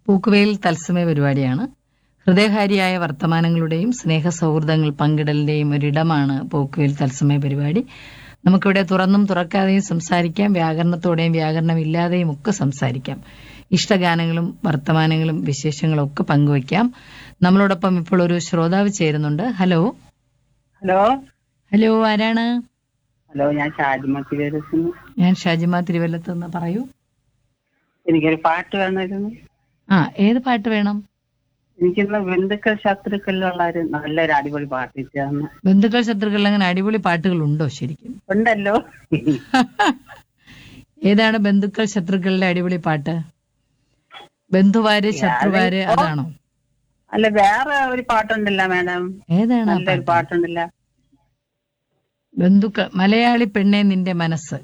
പൂക്കുവയിൽ തത്സമയ പരിപാടിയാണ് ഹൃദയഹാരിയായ വർത്തമാനങ്ങളുടെയും സ്നേഹ സൗഹൃദങ്ങൾ പങ്കിടലിന്റെയും ഒരിടമാണ് പൂക്കുവയിൽ തത്സമയ പരിപാടി നമുക്കിവിടെ തുറന്നും തുറക്കാതെയും സംസാരിക്കാം വ്യാകരണത്തോടെയും വ്യാകരണമില്ലാതെയും ഒക്കെ സംസാരിക്കാം ഇഷ്ടഗാനങ്ങളും വർത്തമാനങ്ങളും വിശേഷങ്ങളും ഒക്കെ പങ്കുവയ്ക്കാം നമ്മളോടൊപ്പം ഇപ്പോൾ ഒരു ശ്രോതാവ് ചേരുന്നുണ്ട് ഹലോ ഹലോ ഹലോ ആരാണ് ഹലോ ഞാൻ ഷാജിമ തിരുവരസുന്നു ഞാൻ ഷാജിമ തിരുവല്ലത്ത് നിന്ന് പറയൂ എനിക്കൊരു പാട്ട് വേണമായിരുന്നു ആ ഏത് പാട്ട് വേണം എനിക്കിന്ന് ബന്ധുക്കൾ ശത്രുക്കളിലുള്ള ഒരു നല്ലൊരു അടിപൊളി പാട്ട് ഇട്ടാന്ന് ബന്ധുക്കൾ ശത്രുക്കൾ അങ്ങനെ അടിപൊളി പാട്ടുകൾ ഉണ്ടോ ശരിക്കും ഉണ്ടല്ലോ ഏതാണ് ബന്ധുക്കൾ ശത്രുക്കളുടെ അടിപൊളി പാട്ട് ബന്ധുവാര് ശത്രുവാര് അതാണോ അല്ല വേറെ ഒരു പാട്ടുണ്ടല്ലോ മാഡം ഏതാണ് ആ നല്ലൊരു പാട്ട് പാട്ടുണ്ടല്ലോ ബന്ധുക്കൾ മലയാളി പെണ്ണെ നിന്റെ മനസ്സ്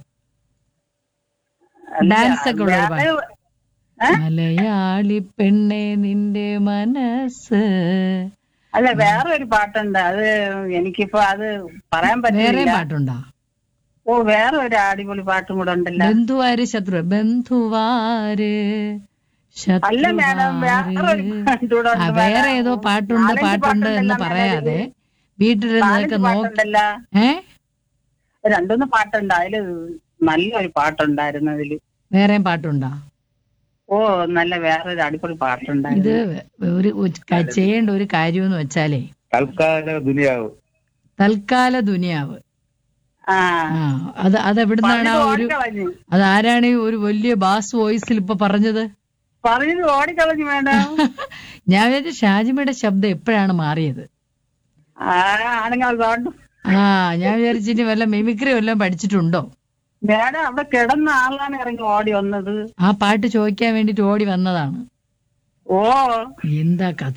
അല്ല, ഡാൻസ് ഒക്കെ ഉള്ള ഒരു വേറെ- പാട്ട് മലയാളി പെണ്ണെ നിന്റെ മനസ്സ് അല്ല വേറെ ഒരു പാട്ടുണ്ട് അത് എനിക്കിപ്പോ അത് പറയാൻ വേറെ പറ്റില്ല പാട്ടുണ്ടോ ഓ വേറെ ഒരു അടിപൊളി പാട്ടും കൂടെ ഉണ്ടല്ലോ ബന്ധുവാര് ശത്രു ബന്ധുവാര് അല്ല മാഡം വേറെ ഒരു ശത്രുവാര് പാട്ടും കൂടെ ആ ഉണ്ട് വേറെ മാഡം. ഏതോ പാട്ടുണ്ട് നാലഞ്ച് പാട്ടുണ്ട് എന്ന് പാട്ടുണ്ടല്ലോ പറയാതെ മാഡം വീട്ടിലിരുന്നതൊക്കെ നാലഞ്ച് നോക്കി പാട്ടുണ്ടല്ലോ ഏ രണ്ടൂന്ന് പാട്ടുണ്ട് അതില് നല്ലൊരു പാട്ടുണ്ടായിരുന്നു അതില് വേറെയും പാട്ടുണ്ടോ ഓ നല്ല വേറൊരു അടിപൊളി ഇത് പാട്ടുണ്ടായിരുന്നു ഒരു ഒരു ക- ചെയ്യേണ്ട ഒരു കാര്യം എന്ന് വെച്ചാലേ തൽക്കാല ദുനിയാവ് തൽക്കാല ദുനിയാവ് ആ ആ അത് അത് എവിടുന്നാണ് ആ പറഞ്ഞത് ഒരു ഓടിക്കളഞ്ഞു അത് ആരാണ് ഈ ഒരു വലിയ ബാസ് വോയിസിൽ ഇപ്പൊ പറഞ്ഞത് പറഞ്ഞത് ഓടിക്കളഞ്ഞു വേണം ഞാൻ വിചാരിച്ചു ഷാജിമയുടെ ശബ്ദം എപ്പോഴാണ് മാറിയത് ആ ആണെങ്കിൽ അതുകൊണ്ട് ആ ഞാൻ വിചാരിച്ചു ഇനി വല്ല മിമിക്രി വല്ലതും പഠിച്ചിട്ടുണ്ടോ മേഡം അവിടെ കിടന്ന ആളാണ് ഇറങ്ങി ഓടി വന്നത് ആ പാട്ട് ചോദിക്കാൻ വേണ്ടിട്ട് ഓടി വന്നതാണ് ഓ എന്താ കഥ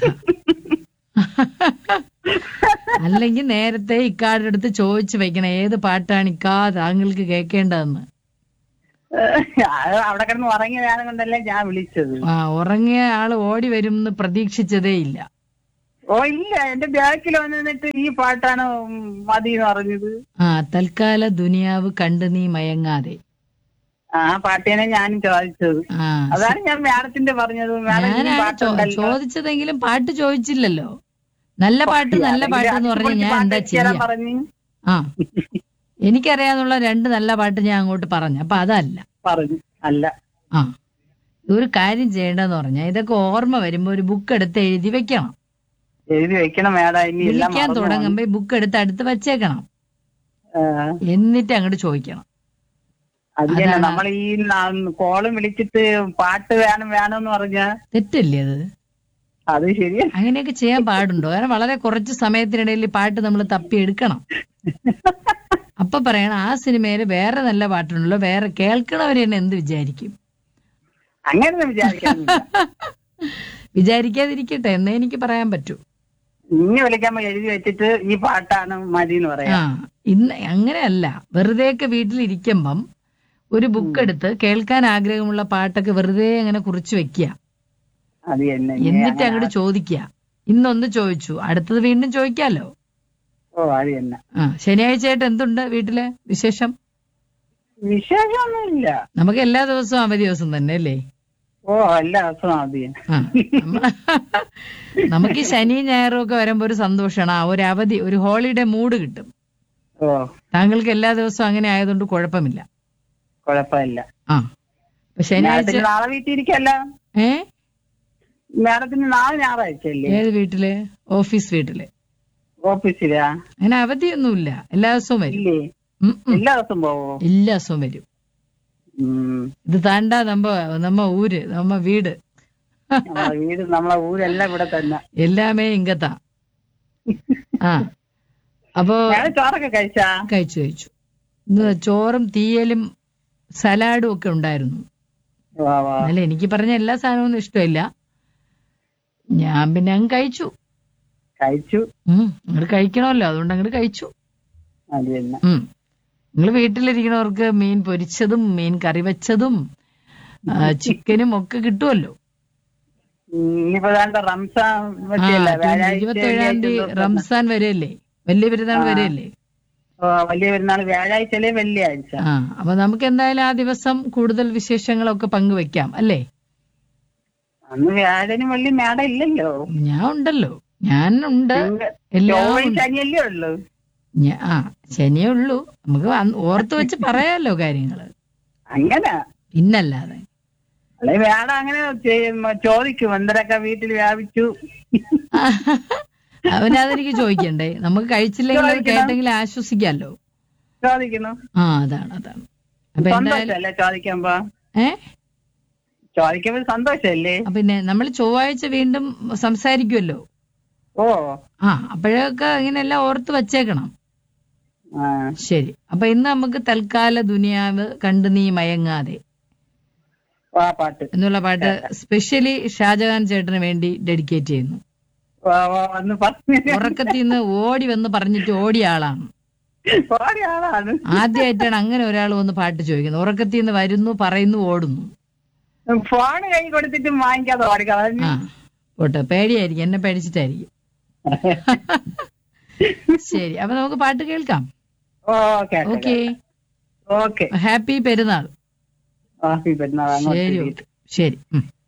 അല്ലെങ്കിൽ നേരത്തെ ഇക്കാരുടെ അടുത്ത് ചോദിച്ചു വെക്കണം ഏത് പാട്ടാണ് ഇക്കാ താങ്കൾക്ക് കേൾക്കേണ്ടതെന്ന് അത് അവിടെ കിടന്ന് ഉറങ്ങിയ നേരം കൊണ്ടല്ലേ ഞാൻ വിളിച്ചത് ആ ഉറങ്ങിയ ആള് ഓടി വരും എന്ന് പ്രതീക്ഷിച്ചതേ ഇല്ല ഓ ഇല്ല എന്റെ ബാക്കിൽ വന്നിട്ട് ഈ പാട്ടാണ് മതി എന്ന് പറഞ്ഞത് ആ തൽക്കാല ദുനിയാവ് കണ്ടു നീ മയങ്ങാതെ ആ പാട്ടിനെ ഞാനും ചോദിച്ചത് ആ അതാണ് ഞാൻ മാഡത്തിന്റെ പറഞ്ഞത് മാഡം ഈ ഞാനാണ് ചോ- പാട്ടുണ്ടല്ലോ ചോദിച്ചതെങ്കിലും പാട്ട് ചോദിച്ചില്ലല്ലോ നല്ല പാട്ട് നല്ല പാട്ട് എന്ന് പറഞ്ഞാൽ ഞാൻ എന്താ ചെയ്യാ പറഞ്ഞു ആ എനിക്കറിയാന്നുള്ള രണ്ട് നല്ല പാട്ട് ഞാൻ അങ്ങോട്ട് പറഞ്ഞു അപ്പൊ അതല്ല പറഞ്ഞു അല്ല ആ ഒരു കാര്യം ചെയ്യേണ്ടതെന്ന് പറഞ്ഞാൽ ഇതൊക്കെ ഓർമ്മ വരുമ്പോ ഒരു ബുക്ക് എടുത്ത് എഴുതി വെക്കണം എഴുതി വെക്കണം മേഡം ഇനി എല്ലാം വിളിക്കാൻ മറന്നു പോകും. തുടങ്ങുമ്പോ ഈ ബുക്ക് എടുത്ത് അടുത്ത് വെച്ചേക്കണം ആ, എന്നിട്ട് അങ്ങോട്ട് ചോദിക്കണം അത് തന്നെ അതാണ്. നമ്മൾ ഈ ന- കോളും വിളിച്ചിട്ട് പാട്ട് വേണം വേണം എന്ന് പറഞ്ഞ തെറ്റല്ലേ അത് അത് ശരിയാ അങ്ങനെയൊക്കെ ചെയ്യാൻ പാടുണ്ടോ കാരണം വളരെ കുറച്ച് സമയത്തിനിടയിൽ ഈ പാട്ട് നമ്മൾ തപ്പി എടുക്കണം അപ്പൊ പറയണം ആ സിനിമയിൽ വേറെ നല്ല പാട്ടുണ്ടല്ലോ വേറെ കേൾക്കണവര് തന്നെ എന്ത് വിചാരിക്കും അങ്ങനെ വിചാരിക്കാനില്ല വിചാരിക്കാതിരിക്കട്ടെ എന്നേ എനിക്ക് പറയാൻ പറ്റൂ ഇനി വിളിക്കുമ്പോ എഴുതി വെച്ചിട്ട് ഈ പാട്ടാണ് മതി എന്ന് ആ പറയാം ഇന്ന് അങ്ങനെയല്ല വെറുതെയൊക്കെ വീട്ടിലിരിക്കുമ്പം ഒരു ബുക്ക് എടുത്ത് കേൾക്കാൻ ആഗ്രഹമുള്ള പാട്ടൊക്കെ വെറുതെ അങ്ങനെ കുറിച്ച് വെക്കുക അത് തന്നെ ഇനി എന്നിട്ട് അങ്ങനെ അങ്ങോട്ട് ചോദിക്കുക ഇന്നൊന്ന് ചോദിച്ചു അടുത്തത് വീണ്ടും ചോദിക്കാലോ ഓ അത് തന്നെ ആ ശനിയാഴ്ച ആയിട്ട് എന്തുണ്ട് വീട്ടില് വിശേഷം വിശേഷമൊന്നുമില്ല നമുക്ക് എല്ലാ ദിവസവും അവധി ദിവസം തന്നെ അല്ലേ ഓ എല്ലാ ദിവസവും അത് തന്നെ ആ നമ്മ- നമുക്ക് ഈ ശനി ഞായറും ഒക്കെ വരുമ്പോ ഒരു സന്തോഷമാണ് ആ ഒരു അവധി ഒരു ഹോളിഡേ മൂഡ് കിട്ടും ഓ താങ്കൾക്ക് എല്ലാ ദിവസവും അങ്ങനെ ആയതുകൊണ്ട് കുഴപ്പമില്ല കുഴപ്പമില്ല ആ അപ്പൊ ശനിയാഴ്ച മാഡത്തിന് നാളെ വീട്ടിൽ ഇരിക്കല്ലോ ഏ മാഡത്തിന് നാളെ ഞായറാഴ്ച അല്ലേ ഏത് വീട്ടില് ഓഫീസ് വീട്ടില് ഓഫീസിലാ അങ്ങനെ അവധിയൊന്നുമില്ല എല്ലാ ദിവസവും വരും ഇല്ലേ ഉം, ഉം. എല്ലാ ദിവസവും പോവോ എല്ലാ ദിവസവും വരും ഉം. ഇത് താണ്ടാ നമ്മ നമ്മ ഊര് നമ്മ വീട് നമ്മളെ വീട് നമ്മളെ ഊരെല്ലാം ഇവിടെ തന്നെ എല്ലാമേ ഇങ്കത്താ ആ അപ്പോ ഞാൻ ചോറൊക്കെ കഴിച്ചാ കഴിച്ചു കഴിച്ചു ഇന്ന് ചോറും തീയലും സലാഡും ഒക്കെ ഉണ്ടായിരുന്നു വാ വാ അല്ല എനിക്ക് പറഞ്ഞ എല്ലാ സാധനവും ഇഷ്ടമില്ല ഞാൻ പിന്നെ അങ്ങ് കഴിച്ചു കഴിച്ചു ഉം അങ്ങോട്ട് കഴിക്കണമല്ലോ അതുകൊണ്ട് അങ്ങോട്ട് കഴിച്ചു അത് തന്നെ ഉം നിങ്ങൾ വീട്ടിലിരിക്കണവർക്ക് മീൻ പൊരിച്ചതും മീൻ കറി വെച്ചതും ആ, ചിക്കനും ഒക്കെ കിട്ടുമല്ലോ ഉം, ഇനിയിപ്പോ ദാണ്ട റംസാൻ ആ പറ്റിയല്ലേ വ്യാഴാഴ്ച ഇരുപത്തേഴാം തീയതി വെള്ളിയാഴ്ച റംസാൻ വരെയല്ലേ വലിയ പെരുന്നാൾ വരെയല്ലേ ഓ, വലിയ പെരുന്നാൾ വ്യാഴാഴ്ച അല്ലേ വെള്ളിയാഴ്ച ആ അപ്പൊ നമുക്ക് എന്തായാലും ആ ദിവസം കൂടുതൽ വിശേഷങ്ങളൊക്കെ പങ്കുവെക്കാം അല്ലേ അന്ന് വ്യാഴനും വെള്ളി മേട ഇല്ലല്ലോ ഞാൻ ഉണ്ടല്ലോ ഞാൻ ഉണ്ട് എല്ലാം ചൊവ്വയും ഉണ്ട്. ശനിയല്ലേ ഉള്ളു ഞാ- ആ ശനിയേ ഉള്ളൂ നമുക്ക് അന്ന് ഓർത്ത് വെച്ച് പറയാലോ കാര്യങ്ങള് അങ്ങനെ പിന്നല്ലാതെ അല്ലെ വേട അങ്ങനെ ചെയ്യും, ചോദിക്കും എന്തൊക്കെ വീട്ടിൽ വ്യാപിച്ചു അവനതെനിക്ക് ചോദിക്കണ്ടേ നമുക്ക് കഴിച്ചില്ലെങ്കിൽ അത് ചോദിക്കണം. കേട്ടെങ്കിൽ ആശ്വസിക്കാമല്ലോ ചോദിക്കുന്നു ആ അതാണ് അതാണ് അപ്പൊ എന്തായാലും സന്തോഷല്ലേ ചോദിക്കുമ്പോ ഏ ചോദിക്കുമ്പോ സന്തോഷല്ലേ ആ, പിന്നെ നമ്മൾ ചൊവ്വാഴ്ച വീണ്ടും സംസാരിക്കുമല്ലോ ഓ ആ അപ്പോഴൊക്കെ ഇങ്ങനെല്ലാം ഓർത്ത് വച്ചേക്കണം ആ ശരി അപ്പൊ ഇന്ന് നമുക്ക് തൽക്കാല ദുനിയാവ് കണ്ടു നീ മയങ്ങാതെ വാ പാട്ട് എന്നുള്ള പാട്ട് സ്പെഷ്യലി ഷാജഹാൻ ചേട്ടന് വേണ്ടി ഡെഡിക്കേറ്റ് ചെയ്യുന്നു വാ വാ വന്ന് പറഞ്ഞു ഉറക്കത്തിൽ നിന്ന് ഓടി വന്ന് പറഞ്ഞിട്ട് ഓടിയ ആളാണ് ഓരോ ആളാണ് ആദ്യമായിട്ടാണ് അങ്ങനെ ഒരാൾ വന്ന് പാട്ട് ചോദിക്കുന്നത് ഉറക്കത്തിൽ നിന്ന് വരുന്നു പറയുന്നു ഓടുന്നു ഫോൺ കൈ കൊടുത്തിട്ട് വാങ്ങിക്കാതെ ഓടിക്കളഞ്ഞു ആ പോട്ടെ പേടിയായിരിക്കും എന്നെ പേടിച്ചിട്ടായിരിക്കും ശരി അപ്പൊ നമുക്ക് പാട്ട് കേൾക്കാം okay okay okay happy Perunnal happy Perunnal അങ്ങോട്ട് ശരി തിരിയിട്ട്. ഓക്കെ ശരി ഉം